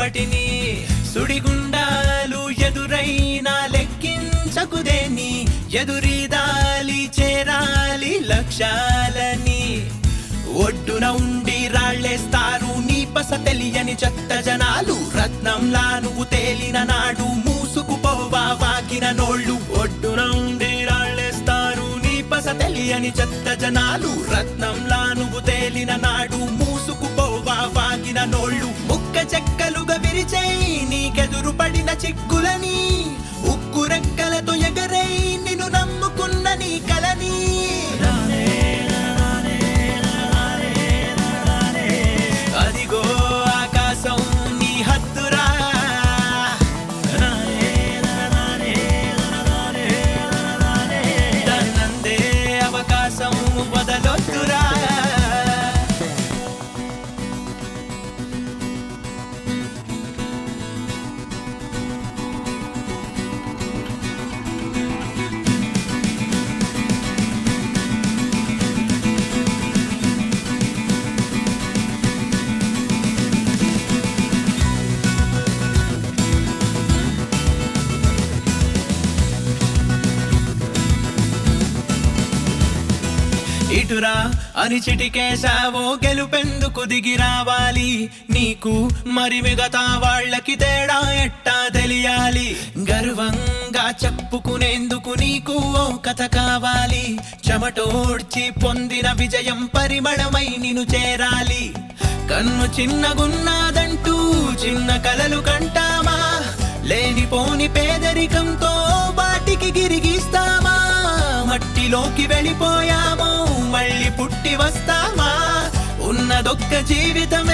దుప్పటిని సుడిగుండాలు ఎదురైనా లెక్కించకుదేని ఎదురీదాలి చేరాలి లక్ష్యాలని ఒడ్డున ఉండి రాళ్ళేస్తారు నీ పస తెలియని చెత్త జనాలు రత్నంలా నువ్వు తేలిన నాడు మూసుకుపోవా వాకిన నోళ్ళు ఒడ్డున ఉండి రాళ్ళేస్తారు నీ పస తెలియని చెత్త జనాలు రత్నంలా నువ్వు తేలిన నాడు మూసుకుపోవా వాకిన నోళ్ళు ముక్క చెక్కలుగా విరిచేయి నీకెదురు పడిన చిక్కులని ఉక్కు రెక్కలతో ఎగరై నిన్ను నమ్ముకున్న నీ కలని అదిగో ఆకాశం నీ హద్దురా దానందే అవకాశం వదలొద్దురా ఇటురా అని చిటికేశావో గెలుపెందుకు దిగి రావాలి నీకు మరి మిగతా వాళ్ళకి తేడా ఎట్టా తెలియాలి గర్వంగా చెప్పుకునేందుకు నీకు ఓ కథ కావాలి చెమటోడ్చి పొందిన విజయం పరిమళమై నిన్ను చేరాలి కన్ను చిన్నగున్నాదంటూ చిన్న కలలు కంటామా లేనిపోని పేదరికంతో వాటికి గిరిగిస్తామా మట్టిలోకి వెళ్ళిపోయాము మళ్ళీ పుట్టి వస్తామా ఉన్నదొక్క జీవితం